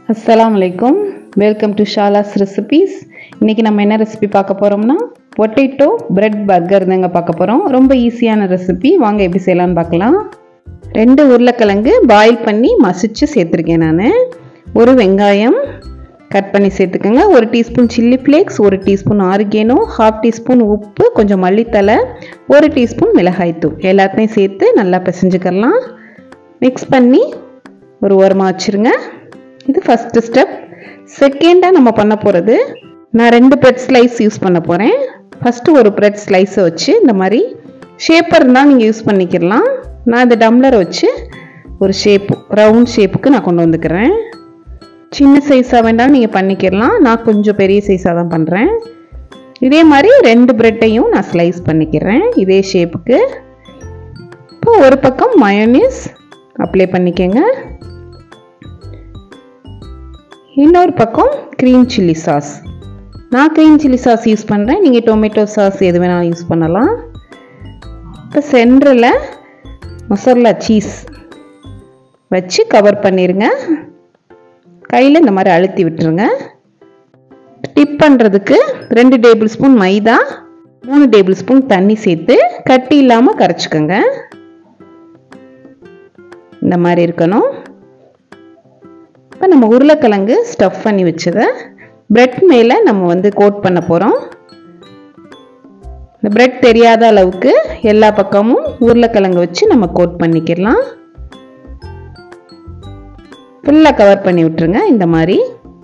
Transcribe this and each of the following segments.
அஸ்ஸலாமு அலைக்கும் welcome to ஷாலாஸ் recipes இன்றைக்கி நம்ம என்ன ரெசிபி பார்க்க போகிறோம்னா பொட்டேட்டோ பிரெட் பர்கர் தாங்க பார்க்க போகிறோம் ரொம்ப ஈஸியான ரெசிபி வாங்க எப்படி செய்யலாம்னு பார்க்கலாம் ரெண்டு உருளைக்கிழங்கு பாயில் பண்ணி மசிச்சு சேர்த்துருக்கேன் நான் ஒரு வெங்காயம் கட் பண்ணி சேர்த்துக்கோங்க ஒரு டீஸ்பூன் சில்லி ஃப்ளேக்ஸ் ஒரு டீஸ்பூன் ஆரிகேனோ ஹாஃப் டீஸ்பூன் உப்பு கொஞ்சம் மல்லித்தலை ஒரு டீஸ்பூன் மிளகாய்த்தூள் எல்லாத்தையும் சேர்த்து நல்லா பிசைஞ்சுக்கலாம் மிக்ஸ் பண்ணி ஒரு ஓரமாக வச்சுருங்க இது ஃபஸ்ட்டு ஸ்டெப் செகண்டாக நம்ம பண்ண போகிறது நான் ரெண்டு பிரெட் ஸ்லைஸ் யூஸ் பண்ண போகிறேன் ஃபஸ்ட்டு ஒரு பிரெட் ஸ்லைஸை வச்சு இந்த மாதிரி ஷேப்பர் இருந்தால் நீங்கள் யூஸ் பண்ணிக்கலாம் நான் இந்த டம்ளரை வச்சு ஒரு ஷேப்பு ரவுண்ட் ஷேப்புக்கு நான் கொண்டு வந்துக்கிறேன் சின்ன சைஸாக வேண்டாம் நீங்கள் பண்ணிக்கிடலாம் நான் கொஞ்சம் பெரிய சைஸாக தான் பண்ணுறேன் இதே மாதிரி ரெண்டு பிரெட்டையும் நான் ஸ்லைஸ் பண்ணிக்கிறேன் இதே ஷேப்புக்கு இப்போ ஒரு பக்கம் மயோனீஸ் அப்ளை பண்ணிக்கோங்க இன்னொரு பக்கம் க்ரீம் சில்லி சாஸ் நான் க்ரீம் சில்லி சாஸ் யூஸ் பண்ணுறேன் நீங்கள் டொமேட்டோ சாஸ் எது வேணாலும் யூஸ் பண்ணலாம் இப்போ சென்டரில் மொசரலா சீஸ் வச்சு கவர் பண்ணிடுங்க கையில் இந்த மாதிரி அழுத்தி விட்டுருங்க டிப் பண்ணுறதுக்கு ரெண்டு டேபிள் ஸ்பூன் மைதா மூணு டேபிள் ஸ்பூன் தண்ணி சேர்த்து கட்டி இல்லாமல் கரைச்சிக்கோங்க இந்த மாதிரி இருக்கணும் இப்போ நம்ம உருளைக்கிழங்கு ஸ்டஃப் பண்ணி வச்சதை பிரெட் மேலே நம்ம வந்து கோட் பண்ண போகிறோம் இந்த பிரெட் தெரியாத அளவுக்கு எல்லா பக்கமும் உருளைக்கிழங்கு வச்சு நம்ம கோட் பண்ணிக்கிடலாம் ஃபுல்லாக கவர் பண்ணி விட்டுருங்க இந்த மாதிரி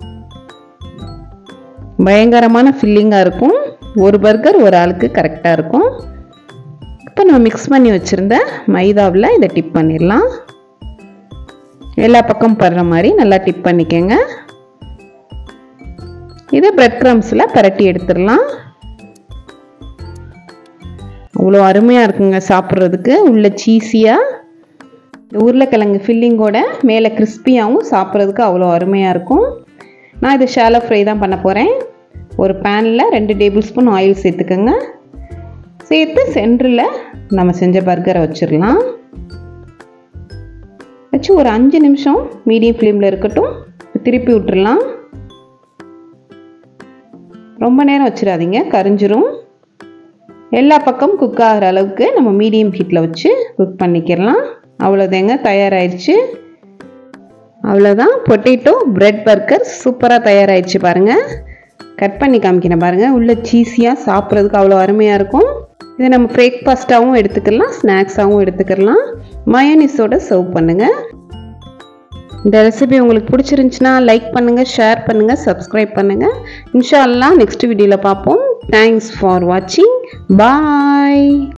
பயங்கரமான ஃபில்லிங்காக இருக்கும் ஒரு பர்கர் ஒரு ஆளுக்கு கரெக்டாக இருக்கும் இப்போ நம்ம மிக்ஸ் பண்ணி வச்சுருந்த மைதாவில் இதை டிப் பண்ணிடலாம் எல்லா பக்கம் படுற மாதிரி நல்லா டிப் பண்ணிக்கோங்க இதை பிரெட் க்ரம்ஸில் பரட்டி எடுத்துடலாம் அவ்வளோ அருமையாக இருக்குங்க சாப்பிட்றதுக்கு உள்ள சீஸியாக இந்த உருளைக்கிழங்கு ஃபில்லிங்கோட மேலே கிறிஸ்பியாகவும் சாப்பிட்றதுக்கு அவ்வளோ அருமையாக இருக்கும் நான் இது ஷாலோ ஃப்ரை தான் பண்ண போகிறேன் ஒரு பேனில் ரெண்டு டேபிள் ஸ்பூன் ஆயில் சேர்த்துக்கோங்க சேர்த்து சென்டரில் நம்ம செஞ்ச பர்கரை வச்சிடலாம் வச்சு ஒரு அஞ்சு நிமிஷம் மீடியம் ஃப்ளேமில் இருக்கட்டும் திருப்பி விட்டுறலாம் ரொம்ப நேரம் வச்சிடாதீங்க கரிஞ்சிரும் எல்லா பக்கம் குக் ஆகிற அளவுக்கு நம்ம மீடியம் ஹீட்டில் வச்சு குக் பண்ணிக்கிறலாம் அவ்வளோதாங்க தயாராகிடுச்சு அவ்வளோதான் பொட்டேட்டோ பிரெட் பர்கர் சூப்பராக தயாராகிடுச்சு பாருங்கள் கட் பண்ணி காமிக்கிறேன் பாருங்கள் உள்ள சீஸியாக சாப்பிட்றதுக்கு அவ்வளோ அருமையாக இருக்கும் இதை நம்ம பிரேக்ஃபாஸ்ட்டாகவும் எடுத்துக்கலாம் ஸ்நாக்ஸாகவும் எடுத்துக்கலாம் மயோனிஸோட சர்வ் பண்ணுங்கள் இந்த ரெசிபி உங்களுக்கு பிடிச்சிருந்துச்சுன்னா லைக் பண்ணுங்கள் ஷேர் பண்ணுங்கள் சப்ஸ்கிரைப் பண்ணுங்கள் இன்ஷா அல்லா நெக்ஸ்ட் வீடியோவில் பார்ப்போம் தேங்க்ஸ் ஃபார் வாட்சிங் பாய்